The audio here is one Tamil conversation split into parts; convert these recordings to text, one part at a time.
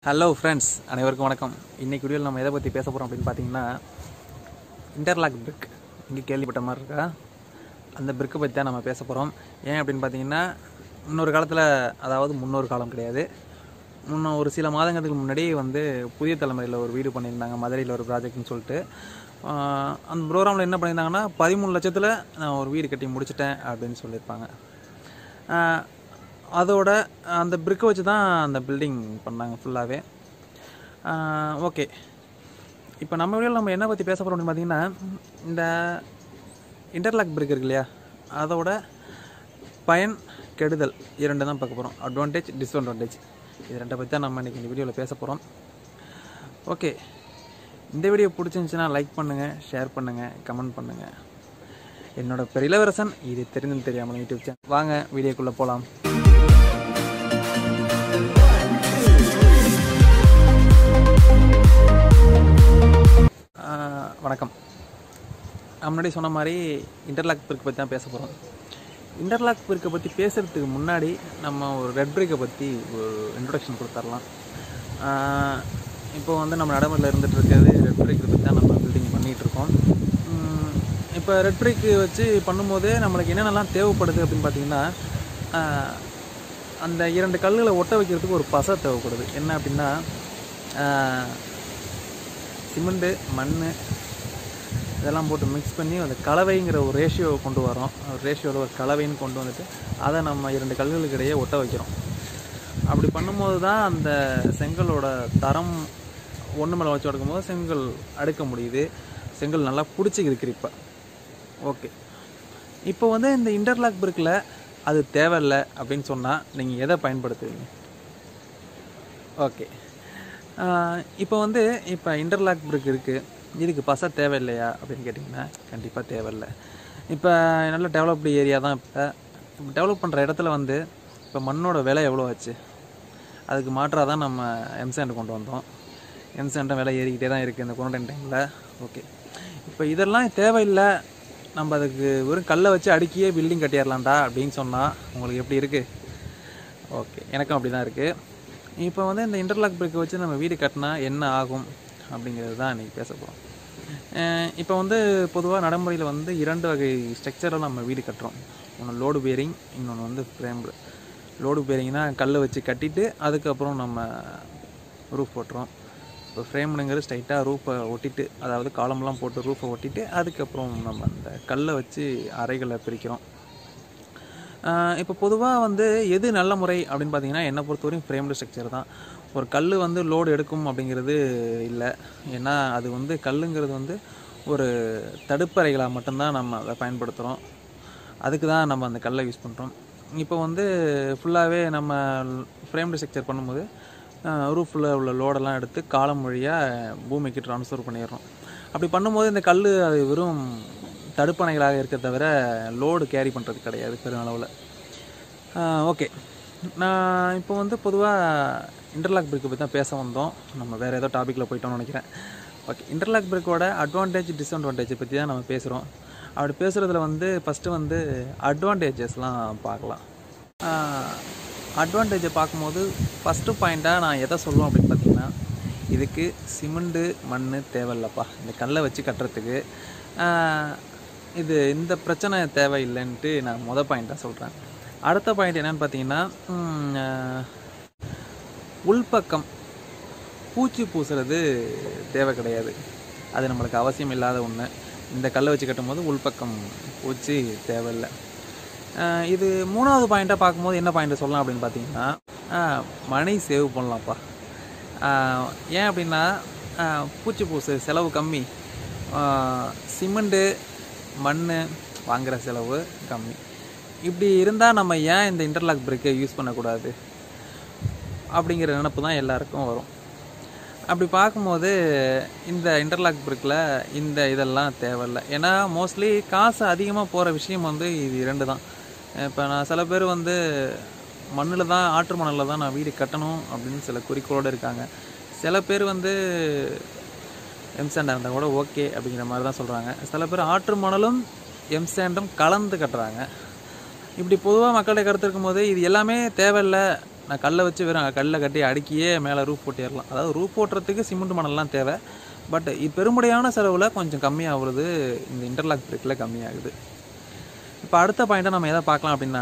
ஹலோ ஃப்ரெண்ட்ஸ் அனைவருக்கும் வணக்கம் இன்னைக்கு வீடியோவில் நம்ம எதை பற்றி பேச போகிறோம் அப்படின்னு பார்த்தீங்கன்னா இன்டர்லாக் பிரிக் இங்கே கேள்விப்பட்ட மாதிரி இருக்கா அந்த பிரிக்கை பற்றி தான் நம்ம பேச போகிறோம் ஏன் அப்படின்னு பார்த்தீங்கன்னா முன்னொரு காலத்தில் அதாவது முன்னொரு காலம் கிடையாது முன்ன ஒரு சில மாதங்களுக்கு முன்னாடி வந்து புதிய தலைமுறையில் ஒரு வீடு பண்ணியிருந்தாங்க மதுரையில் ஒரு ப்ராஜெக்ட்னு சொல்லிட்டு ஆஹ் அந்த ப்ரோக்ராமில் என்ன பண்ணியிருந்தாங்கன்னா பதிமூணு லட்சத்தில் நான் ஒரு வீடு கட்டி முடிச்சிட்டேன் அப்படின்னு சொல்லியிருப்பாங்க ஆஹ் அதோட அந்த பிரிக்கை வச்சு தான் அந்த பில்டிங் பண்ணாங்க ஃபுல்லாகவே ஓகே இப்போ நம்ம வீடியோவில் நம்ம என்ன பற்றி பேச போகிறோம் அப்படின்னு பார்த்தீங்கன்னா இந்த இன்டர்லாக் பிரிக் இருக்கு இல்லையா அதோட பயன் கெடுதல் இரண்டு தான் பார்க்க போகிறோம் அட்வான்டேஜ் டிஸ்அட்வான்டேஜ் இது ரெண்டை பற்றி தான் நம்ம இன்றைக்கி இந்த வீடியோவில் பேச போகிறோம் ஓகே இந்த வீடியோ பிடிச்சிருந்துச்சுன்னா லைக் பண்ணுங்கள் ஷேர் பண்ணுங்கள் கமெண்ட் பண்ணுங்கள் என்னோட பேர் இளவரசன் இது தெரிந்தும் தெரியாமல் யூடியூப் சேனல் வாங்க வீடியோக்குள்ளே போகலாம் வணக்கம் நான் முன்னாடி சொன்ன மாதிரி இன்டர்லாக் பிரிக்கை பற்றி தான் பேச போகிறோம் இன்டர்லாக் பிரிக்கை பற்றி பேசுகிறதுக்கு முன்னாடி நம்ம ஒரு ரெட் பிரிக்கை பற்றி ஒரு இன்ட்ரொடக்ஷன் கொடுத்துர்லாம் ஆஹ் இப்போ வந்து நம்ம நடைமுறையில் இருந்துட்டு இருக்கிறது ரெட் பிரிக்கை பற்றி தான் நம்ம பில்டிங் பண்ணிகிட்டு இருக்கோம் உம், இப்போ ரெட் பிரிக் வச்சு பண்ணும்போது நம்மளுக்கு என்னென்னலாம் தேவைப்படுது அப்படின்னு பார்த்தீங்கன்னா ஆஹ், அந்த இரண்டு கல்லுகளை ஒட்ட வைக்கிறதுக்கு ஒரு பசை தேவைப்படுது என்ன அப்படின்னா ஆஹ், சிமெண்ட்டு மண் இதெல்லாம் போட்டு மிக்ஸ் பண்ணி அந்த கலவைங்கிற ஒரு ரேஷியோ கொண்டு வரோம் ஒரு ரேஷியோவில் ஒரு கலவைன்னு கொண்டு வந்துட்டு அதை நம்ம இரண்டு கல்லுகளுக்கு இடையே ஒட்ட வைக்கிறோம் அப்படி பண்ணும்போது தான் அந்த செங்கலோட தரம் ஒன்று மேலே வச்சு எடுக்கும்போது செங்கல் அடுக்க முடியுது செங்கல் நல்லா பிடிச்சிக்குது கிரிப்பை ஓகே இப்போ வந்து இந்த இன்டர்லாக் பிரிக்கில் அது தேவையில்லை அப்படின்னு சொன்னால் நீங்கள் எதை பயன்படுத்துவீங்க ஓகே இப்போ வந்து இப்போ இன்டர்லாக் பிரிக் இருக்குது இதுக்கு பசை தேவையில்லையா அப்படின்னு கேட்டிங்கன்னா கண்டிப்பாக தேவையில்லை இப்போ நல்ல டெவலப்டு ஏரியா தான் இப்போ இப்போ டெவலப் பண்ணுற இடத்துல வந்து இப்போ மண்ணோட விலை எவ்வளோ ஆச்சு அதுக்கு மாற்றாக தான் நம்ம எம்சாண்ட் கொண்டு வந்தோம் எம்சாண்டும் விலை ஏறிக்கிட்டே தான் இருக்குது இந்த குவாரண்டைன் டைமில் ஓகே இப்போ இதெல்லாம் தேவையில்லை நம்ம அதுக்கு வெறும் கல்லை வச்சு அடுக்கியே பில்டிங் கட்டிடலாம்டா அப்படின்னு சொன்னால் உங்களுக்கு எப்படி இருக்குது ஓகே எனக்கும் அப்படி தான் இருக்குது இப்போ வந்து இந்த இன்டர்லாக் பிரிக்கை வச்சு நம்ம வீடு கட்டினா என்ன ஆகும் அப்படிங்கிறது தான் இன்றைக்கி பேச போகிறோம் இப்போ வந்து பொதுவாக நடைமுறையில் வந்து இரண்டு வகை ஸ்ட்ரக்சரில் நம்ம வீடு கட்டுறோம் ஒன்று லோடு பேரிங் இன்னொன்று வந்து ஃப்ரேம்டு லோடு பேரிங்னா கல்லை வச்சு கட்டிட்டு அதுக்கப்புறம் நம்ம ரூஃப் போட்டுறோம் இப்போ ஃப்ரேம்னுங்கிறது ஸ்ட்ரைட்டாக ரூஃபை ஒட்டிட்டு அதாவது காலம்லாம் போட்டு ரூஃபை ஒட்டிட்டு அதுக்கப்புறம் நம்ம அந்த கல்லை வச்சு அறைகளை பிரிக்கிறோம் இப்போ பொதுவாக வந்து எது நல்ல முறை அப்படின்னு பார்த்தீங்கன்னா என்னை பொறுத்தவரையும் ஃப்ரேம்டு ஸ்ட்ரக்சர் தான் ஒரு கல் வந்து லோடு எடுக்கும் அப்படிங்கிறது இல்லை ஏன்னா அது வந்து கல்லுங்கிறது வந்து ஒரு தடுப்பறைகளாக மட்டும்தான் நம்ம அதை பயன்படுத்துகிறோம் அதுக்கு தான் நம்ம அந்த கல்லை யூஸ் பண்ணுறோம் இப்போ வந்து ஃபுல்லாகவே நம்ம ஃப்ரேம்டு ஸ்ட்ரக்சர் பண்ணும்போது ரூஃபில் உள்ள லோடெல்லாம் எடுத்து காலம் வழியாக பூமிக்கு ட்ரான்ஸ்ஃபர் பண்ணிடுறோம் அப்படி பண்ணும்போது இந்த கல் அது வெறும் தடுப்பணைகளாக இருக்க தவிர லோடு கேரி பண்ணுறது கிடையாது பெருமளவில் ஓகே நான் இப்போ வந்து பொதுவாக இன்டர்லாக் பிரிக்கை பற்றி தான் பேச வந்தோம் நம்ம வேறு ஏதோ டாப்பிக்கில் போயிட்டோம்னு நினைக்கிறேன் ஓகே இன்டர்லாக் பிரிக்கோட அட்வான்டேஜ் டிஸ்அட்வான்டேஜை பற்றி தான் நம்ம பேசுகிறோம் அப்படி பேசுகிறதுல வந்து ஃபஸ்ட்டு வந்து அட்வான்டேஜஸ்லாம் பார்க்கலாம் அட்வான்டேஜை பார்க்கும்போது ஃபஸ்ட்டு பாயிண்ட்டாக நான் எதை சொல்லுவேன் அப்படின்னு பார்த்தீங்கன்னா இதுக்கு சிமெண்ட்டு மண் தேவையில்லப்பா இந்த கல்லை வச்சு கட்டுறதுக்கு ஆஹ், இது இந்த பிரச்சனை தேவையில்லைன்ட்டு நான் மொதல் பாயிண்ட்டாக சொல்கிறேன் அடுத்த பாயிண்ட் என்னன்னு பார்த்தீங்கன்னா ம், ஆஹ், உள்பக்கம் பூச்சி பூசுறது தேவை கிடையாது அது நம்மளுக்கு அவசியம் இல்லாத ஒன்று இந்த கல்லை வச்சு கட்டும்போது உள்பக்கம் பூச்சி தேவையில்லை ஆஹ், இது மூணாவது பாயிண்ட்டாக பார்க்கும்போது என்ன பாயிண்ட் சொல்லலாம் அப்படின்னு பார்த்தீங்கன்னா ஆஹ், மணி சேவ் பண்ணலாம்ப்பா ஆஹ், ஏன் அப்படின்னா ஆஹ், பூச்சி பூசு செலவு கம்மி சிமெண்ட்டு மண் வாங்குகிற செலவு கம்மி இப்படி இருந்தால் நம்ம ஏன் இந்த இன்டர்லாக் பிரேக்கை யூஸ் பண்ணக்கூடாது அப்படிங்கிற நினப்பு தான் எல்லாருக்கும் வரும் அப்படி பார்க்கும்போது இந்த இன்டர்லாக் பிரிக்கில் இந்த இதெல்லாம் தேவையில்லை ஏன்னா மோஸ்ட்லி காசு அதிகமாக போகிற விஷயம் வந்து இது இரண்டு தான் இப்போ நான் சில பேர் வந்து மண்ணில் தான் ஆற்று மணலில் தான் நான் வீடு கட்டணும் அப்படின்னு சில குறிக்கோளோடு இருக்காங்க சில பேர் வந்து எம்சாண்டாக இருந்தால் கூட ஓகே அப்படிங்கிற மாதிரி தான் சொல்கிறாங்க சில பேர் ஆற்று மணலும் எம்சாண்டும் கலந்து கட்டுறாங்க இப்படி பொதுவாக மக்களுடைய கருத்து இருக்கும்போது இது எல்லாமே தேவையில்லை நான் கல்லை வச்சு வெறும் கல்லை கட்டி அடுக்கியே மேலே ரூப் போட்டிடலாம் அதாவது ரூப் போட்டுறதுக்கு சிமெண்ட் மணல்லாம் தேவை பட் இது பெரும்படியான செலவில் கொஞ்சம் கம்மியாகிறது இந்த இன்டர்லாக் பிரிக்கில் கம்மியாகுது இப்போ அடுத்த பாயிண்ட்டை நம்ம எதை பார்க்கலாம் அப்படின்னா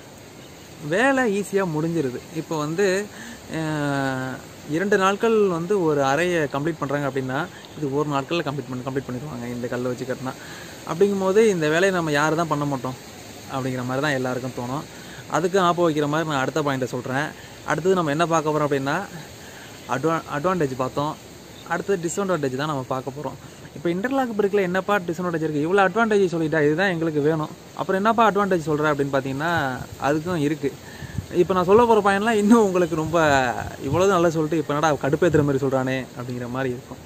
வேலை ஈஸியாக முடிஞ்சிருது இப்போ வந்து அஹ், இரண்டு நாட்கள் வந்து ஒரு அறையை கம்ப்ளீட் பண்ணுறாங்க அப்படின்னா இது ஒரு நாட்களில் கம்ப்ளீட் பண்ணி கம்ப்ளீட் பண்ணிடுவாங்க இந்த கல்லை வச்சு கட்டினா அப்படிங்கும்போது இந்த வேலையை நம்ம யார் தான் பண்ண மாட்டோம் அப்படிங்கிற மாதிரி தான் எல்லாருக்கும் தோணும் அதுக்கு ஆப்போ வைக்கிற மாதிரி நான் அடுத்த பாயிண்ட்டை சொல்கிறேன் அடுத்தது நம்ம என்ன பார்க்க போகிறோம் அப்படின்னா அட்வா அட்வான்டேஜ் பார்த்தோம் அடுத்தது டிஸ்அட்வான்டேஜ் தான் நம்ம பார்க்க போகிறோம் இப்போ இன்டர்லாக் பிரிக்கில் என்னப்பா டிஸ்அட்வான்டேஜ் இருக்குது இவ்வளோ அட்வான்டேஜ் சொல்லிட்டா இதுதான் எங்களுக்கு வேணும் அப்புறம் என்னப்பா அட்வான்டேஜ் சொல்கிற அப்படின்னு பார்த்தீங்கன்னா அதுக்கும் இருக்குது இப்போ நான் சொல்ல போகிற பையன்லாம் இன்னும் உங்களுக்கு ரொம்ப இவ்வளோ நல்லா சொல்லிட்டு இப்போ என்னடா கடுப்பேற்றுற மாதிரி சொல்கிறானே அப்படிங்கிற மாதிரி இருக்கும்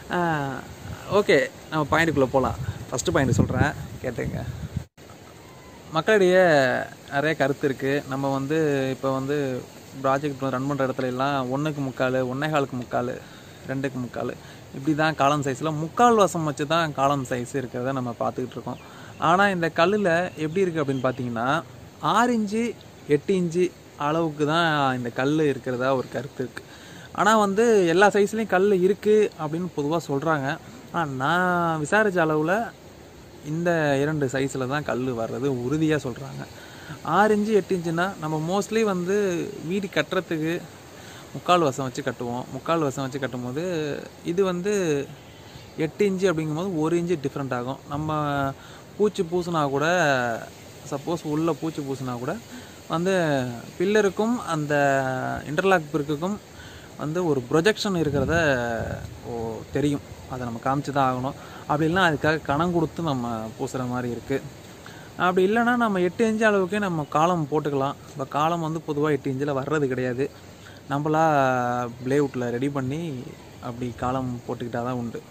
ஓகே நம்ம பாயிண்ட்டுக்குள்ளே போகலாம் ஃபஸ்ட்டு பாயிண்ட் சொல்கிறேன் கேட்டுங்க மக்களிடையே நிறைய கருத்து இருக்குது நம்ம வந்து இப்போ வந்து ப்ராஜெக்ட் ரன் பண்ணுற இடத்துல எல்லாம் ஒன்றுக்கு முக்கால் ஒன்றே காலுக்கு முக்கால் ரெண்டுக்கு முக்கால் இப்படி தான் காலம் சைஸில் முக்கால் வசம் வச்சு தான் காலம் சைஸ் இருக்கிறத நம்ம பார்த்துக்கிட்டு இருக்கோம் ஆனால் இந்த கல்லில் எப்படி இருக்குது அப்படின்னு பார்த்தீங்கன்னா ஆறு இன்ச்சு எட்டு இன்ச்சு அளவுக்கு தான் இந்த கல் இருக்கிறதா ஒரு கருத்து இருக்குது ஆனால் வந்து எல்லா சைஸ்லேயும் கல் இருக்குது அப்படின்னு பொதுவாக சொல்கிறாங்க ஆனால் நான் விசாரித்த அளவில் இந்த இரண்டு சைஸில் தான் கல் வர்றது உறுதியாக சொல்கிறாங்க ஆறு இன்ச்சு எட்டு இன்ச்சுனா நம்ம மோஸ்ட்லி வந்து வீடு கட்டுறதுக்கு முக்கால் வசம் வச்சு கட்டுவோம் முக்கால் வசம் வச்சு கட்டும்போது இது வந்து எட்டு இன்ச்சு அப்படிங்கும்போது ஒரு இன்ச்சு டிஃப்ரெண்ட் ஆகும் நம்ம பூச்சி பூசினா கூட சப்போஸ் உள்ள பூச்சி பூசினா கூட வந்து பில்லருக்கும் அந்த இன்டர்லாக் பிறக்குக்கும் வந்து ஒரு ப்ரொஜெக்ஷன் இருக்கிறத ஓ தெரியும் அதை நம்ம காமிச்சு தான் ஆகணும் அப்படி இல்லைன்னா அதுக்காக கணம் கொடுத்து நம்ம பூசுகிற மாதிரி இருக்குது அப்படி இல்லைன்னா நம்ம எட்டு இன்ச்சு அளவுக்கே நம்ம காலம் போட்டுக்கலாம் இப்போ காலம் வந்து பொதுவாக எட்டு இன்ச்சில் வர்றது கிடையாது நம்மளா ப்ளேவுட்டில் ரெடி பண்ணி அப்படி காலம் போட்டுக்கிட்டால் தான் உண்டு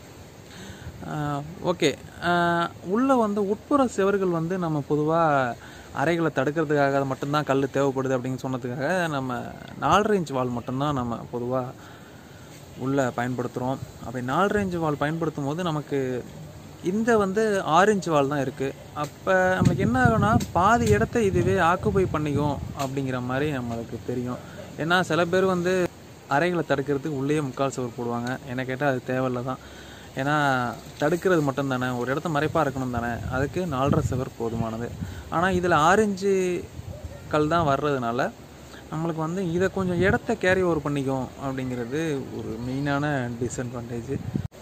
ஓகே உள்ளே வந்து உட்புற சுவர்கள் வந்து நம்ம பொதுவாக அறைகளை தடுக்கிறதுக்காக மட்டும்தான் கல் தேவைப்படுது அப்படின்னு சொன்னதுக்காக நம்ம நாலரை இன்ச் வால் மட்டும்தான் நம்ம பொதுவாக உள்ளே பயன்படுத்துகிறோம் அப்படி நாலரை இன்ச் வால் பயன்படுத்தும் போது நமக்கு இந்த வந்து ஆறு இன்ச் வால் தான் இருக்குது அப்போ நமக்கு என்ன ஆகும்னா பாதி இடத்த இதுவே ஆக்குபை பண்ணிக்கும் அப்படிங்கிற மாதிரி நம்மளுக்கு தெரியும் ஏன்னா சில பேர் வந்து அறைகளை தடுக்கிறதுக்கு உள்ளேயே முக்கால் சுவர் போடுவாங்க என்ன கேட்டால் அது தேவையில்ல தான் ஏன்னா தடுக்கிறது மட்டும் தானே ஒரு இடத்த மறைப்பாக இருக்கணும் தானே அதுக்கு நாலரை சுவர் போதுமானது ஆனால் இதில் ஆரஞ்சு கல் தான் வர்றதுனால நம்மளுக்கு வந்து இதை கொஞ்சம் இடத்த கேரி ஓவர் பண்ணிக்கும் அப்படிங்கிறது ஒரு மெயினான டிஸ்அட்வான்டேஜ்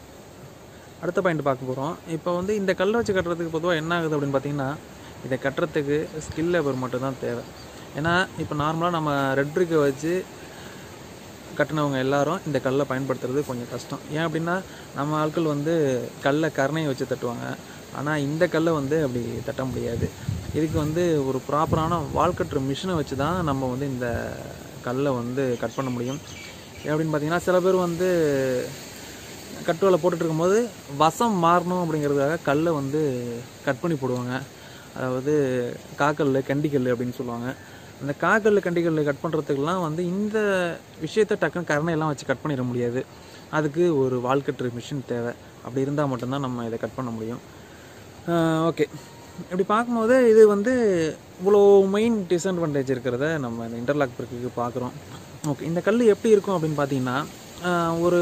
அடுத்த பாயிண்ட் பார்க்க போகிறோம் இப்போ வந்து இந்த கல்லை வச்சு கட்டுறதுக்கு பொதுவாக என்ன ஆகுது அப்படின்னு பார்த்தீங்கன்னா இதை கட்டுறதுக்கு ஸ்கில் லேபர் மட்டும்தான் தேவை ஏன்னா இப்போ நார்மலாக நம்ம ரெட் பிரிக்கை வச்சு கட்டினவங்க எல்லாரும் இந்த கல்லை பயன்படுத்துறது கொஞ்சம் கஷ்டம் ஏன் அப்படின்னா நம்ம ஆட்கள் வந்து கல்லை கருணையை வச்சு தட்டுவாங்க ஆனால் இந்த கல்லை வந்து அப்படி தட்ட முடியாது இதுக்கு வந்து ஒரு ப்ராப்பரான வால்கட்டுற மிஷினை வச்சு தான் நம்ம வந்து இந்த கல்லை வந்து கட் பண்ண முடியும் ஏன் அப்படின்னு பார்த்தீங்கன்னா சில பேர் வந்து கட்டுவலை போட்டுட்டு இருக்கும்போது வசம் மாறணும் அப்படிங்கிறதுக்காக கல்லை வந்து கட் பண்ணி போடுவாங்க அதாவது காக்கல் கண்டிக்கல் அப்படின்னு சொல்லுவாங்க அந்த காக்கல் கண்டிக்கல் கட் பண்ணுறதுக்கெல்லாம் வந்து இந்த விஷயத்தை டக்குன்னு கரணையெல்லாம் வச்சு கட் பண்ணிட முடியாது அதுக்கு ஒரு வால்கட்டுற மிஷின் தேவை அப்படி இருந்தால் மட்டும்தான் நம்ம இதை கட் பண்ண முடியும் ஓகே இப்படி பார்க்கும்போது இது வந்து இவ்வளோ மெயின் டிஸ்அட்வான்டேஜ் இருக்கிறத நம்ம இந்த இன்டர்லாக் பிறகு பார்க்குறோம் ஓகே இந்த கல் எப்படி இருக்கும் அப்படின்னு பார்த்தீங்கன்னா ஆஹ் ஒரு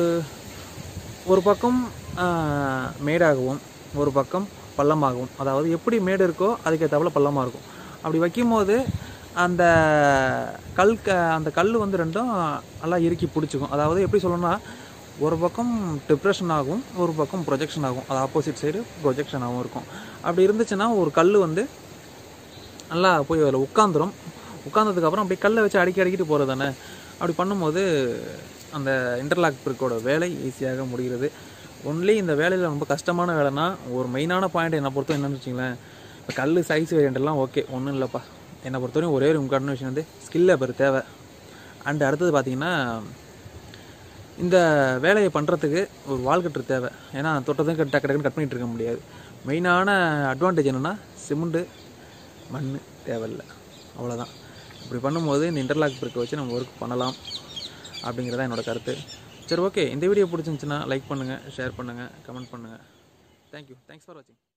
ஒரு பக்கம் ஆஹ், மேடாகவும் ஒரு பக்கம் பள்ளமாகவும் அதாவது எப்படி மேடு இருக்கோ அதுக்கேற்றாப்புல பள்ளமாக இருக்கும் அப்படி வைக்கும்போது அந்த கல் க அந்த கல் வந்து ரெண்டும் நல்லா இறுக்கி பிடிச்சிக்கும் அதாவது எப்படி சொல்லணும்னா ஒரு பக்கம் டிப்ரெஷன் ஆகும் ஒரு பக்கம் ப்ரொஜெக்ஷன் ஆகும் அது ஆப்போசிட் சைடு ப்ரொஜெக்ஷனாகவும் இருக்கும் அப்படி இருந்துச்சுன்னா ஒரு கல் வந்து நல்லா போய் அதில் உட்காந்துரும் உட்காந்ததுக்கப்புறம் அப்படியே கல்லை வச்சு அடிக்கி அடிக்கிட்டு போகிறது தானே அப்படி பண்ணும்போது அந்த இன்டர்லாக் பிரிக்கோட வேலை ஈஸியாக முடிகிறது ஒன்லி இந்த வேலையில் ரொம்ப கஷ்டமான வேலைனா ஒரு மெயினான பாயிண்ட் என்னை பொறுத்தவரை என்னன்னு வச்சுங்களேன் இப்போ கல் சைஸ் வேரியண்ட்லாம் ஓகே ஒன்றும் இல்லைப்பா என்னை பொறுத்தவரையும் ஒரே ஒரு முக்கியமான விஷயம் வந்து ஸ்கில் லேபர் தேவை அண்ட் அடுத்தது பார்த்தீங்கன்னா இந்த வேலையை பண்ணுறதுக்கு ஒரு வால்கட்டு தேவை ஏன்னா தொட்டதும் டக்கு டக்குன்னு கட் பண்ணிட்டு இருக்க முடியாது மெயினான அட்வான்டேஜ் என்னென்னா சிமெண்ட்டு மண் தேவையில்லை அவ்வளோதான் இப்படி பண்ணும்போது இந்த இன்டர்லாக் பிரிக்கை வச்சு நம்ம ஒர்க் பண்ணலாம் அப்படிங்கிறதான் என்னோட கருத்து சரி ஓகே இந்த வீடியோ பிடிச்சிருந்துச்சுன்னா லைக் பண்ணுங்கள் ஷேர் பண்ணுங்கள் கமெண்ட் பண்ணுங்கள் தேங்க்யூ தேங்க்ஸ் ஃபார் வாட்சிங்